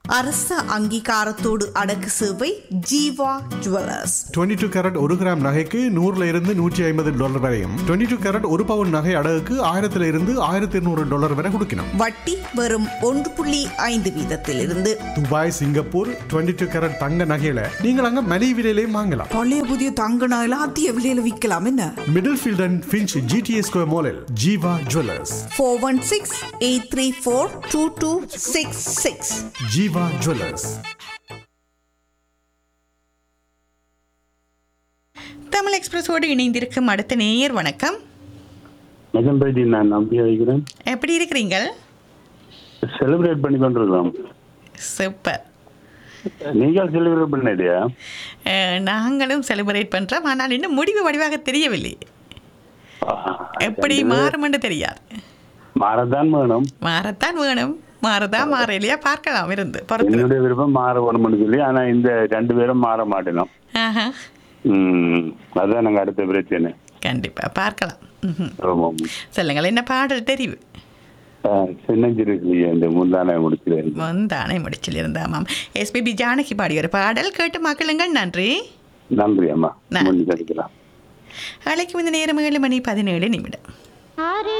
அரச அங்கீகாரத்தோடு அடக்கு சேவை ஜீவா ஜுவல்லர்ஸ் 22 டூ கேரட் ஒரு கிராம் நகைக்கு நூறுல இருந்து நூற்றி ஐம்பது டாலர் வரையும் 22 டூ கேரட் ஒரு பவுன் நகை அடகுக்கு ஆயிரத்துல இருந்து ஆயிரத்தி இருநூறு டாலர் வரை கொடுக்கணும் வட்டி வெறும் ஒன்று புள்ளி ஐந்து வீதத்திலிருந்து துபாய் சிங்கப்பூர் 22 டூ கேரட் தங்க நகையில நீங்கள் அங்க மலிவு விலையிலையும் வாங்கலாம் பழைய புதிய தங்க நகையில அதிக விலையில விற்கலாம் என்ன middle field and finch GTA square மாலில் Jeeva jewellers four one six eight three four two two six six Jeeva jewellers Tamil எக்ஸ்பிரஸோடு இணைந்திருக்கும் அடுத்த நேயர் வணக்கம் மெகன்பேட்டி நான் நம்பி வைக்கிறேன் எப்படி இருக்கிறீங்க செலிப்ரேட் பண்ணி கொண்டிருக்கோம் சூப்பர் நீங்கள் செலிப்ரேட் பண்ணலையா அஹ், நாங்களும் செலிப்ரேட் பண்ணுறோம் ஆனால் இன்னும் முடிவு வடிவாக தெரியவில்லை எப்படி மாறுமென்று தெரியாது மாறத்தான் வேணும் மாறத்தான் வேணும் மாறதான் மாறலையா பார்க்கலாம் இருந்து பொறுத்து என்னுடைய விருப்பம் மாற வேணும்னு சொல்லி ஆனா இந்த ரெண்டு பேரும் மாற மாட்டேனோம் ஆஹா ம் அதான் நாங்க அடுத்த பிரச்சனை கண்டிப்பாக பார்க்கலாம் ம்ஹும். ஆமாம் சொல்லுங்கள் என்ன பாடல் தெரிவு சின்னஞ்சிருக்கலையே இந்த முந்தானை முடிக்கிறேன் வந்தானே முடிச்சில் இருந்தாமாம் எஸ்பிபி ஜானகி பாடிய ஒரு பாடல் கேட்டு மக்களுங்கள் நன்றி நன்றி அம்மா நன்றி. முன்னு கிடைக்கலாம் அழைக்கும் இந்த நேரம் ஏழு மணி பதினேழு நிமிடம்